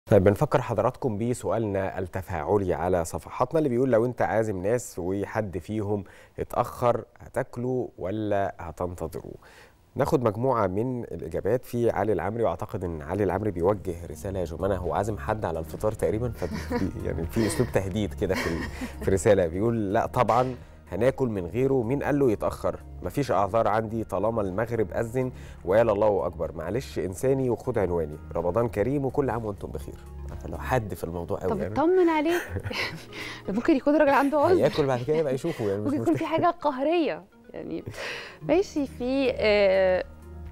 طيب بنفكر حضراتكم بسؤالنا التفاعلي على صفحاتنا اللي بيقول لو انت عازم ناس وحد فيهم اتأخر هتاكلوا ولا هتنتظروا ناخد مجموعة من الإجابات في علي العمري وأعتقد إن علي العمري بيوجه رسالة يا جماعة هو عازم حد على الفطار تقريبا ف يعني في أسلوب تهديد كده في ال- في رسالة بيقول لا طبعا هناكل من غيره مين قال له يتأخر مفيش أعذار عندي طالما المغرب أذن وقال الله أكبر معلش إنساني وخد عنواني رمضان كريم وكل عام وأنتم بخير عارفة لو حد في الموضوع قوي طب يعني اطمن عليه ممكن يكون راجل عنده عذر هياكل بعد كده يبقى يشوفه يعني مش ممكن يكون مشكلة في حاجه قهريه يعني ماشي في آه،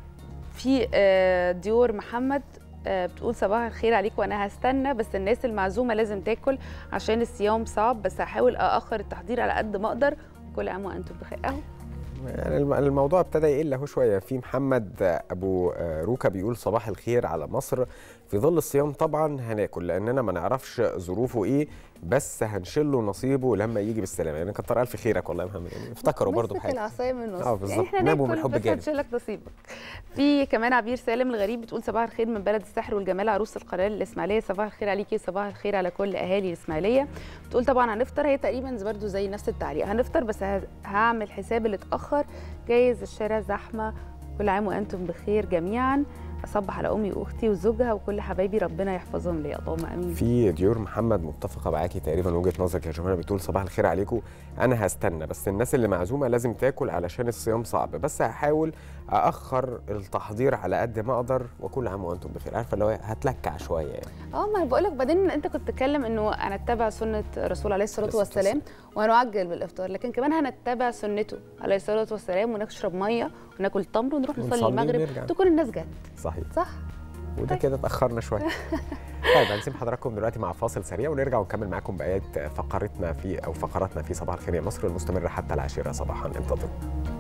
في آه، ديور محمد آه، بتقول صباح الخير عليك وانا هستنى بس الناس المعزومه لازم تاكل عشان الصيام صعب بس هحاول ااخر التحضير على قد ما اقدر كل عام وانتم بخير اهو يعني الم- الموضوع ابتدى يقل اهو شويه في محمد ابو روكا بيقول صباح الخير على مصر في ظل الصيام طبعا هناكل لاننا ما نعرفش ظروفه ايه بس هنشله نصيبه لما يجي بالسلامه يعني كتر الف خيرك والله يا محمد يعني افتكروا برضه مسك بحاجه العصايه من النص اه بالظبط. يعني احنا ناموا من ناكل حب بس الجانب. هنشيلك نصيبك في كمان عبير سالم الغريب بتقول صباح الخير من بلد السحر والجمال عروس القناه الاسماعيليه صباح الخير عليكي صباح الخير على كل اهالي الاسماعيليه بتقول طبعا هنفطر هي تقريبا برضه زي نفس التعليق هنفطر بس ه- هعمل حساب اللي اتاخر جايز الشارع زحمه كل عام وانتم بخير جميعا اصبح على امي واختي وزوجها وكل حبايبي ربنا يحفظهم لي اللهم امين في ديور محمد متفقه معاكي تقريبا وجهه نظرك يا جماعه بتقول صباح الخير عليكم انا هستنى بس الناس اللي معزومه لازم تاكل علشان الصيام صعب بس هحاول اخر التحضير على قد ما اقدر وكل عام وانتم بخير عارفه اللي هو هتلكع شويه يعني اه ما انا بقول لك بعدين انت كنت تتكلم انه هنتبع سنه الرسول عليه الصلاه عليه الصلاة والسلام وهنعجل بالافطار لكن كمان هنتبع سنته عليه الصلاه والسلام ونشرب ميه وناكل تمر ونروح نصلي ونصلي المغرب ونرجع. تكون الناس جت صحيح صح وده طيب. كده اتاخرنا شويه طيب هنسيب حضراتكم دلوقتي مع فاصل سريع ونرجع ونكمل معاكم بقيه فقرتنا في او فقراتنا في صباح الخير يا مصر المستمره حتى العاشره صباحا انتظروا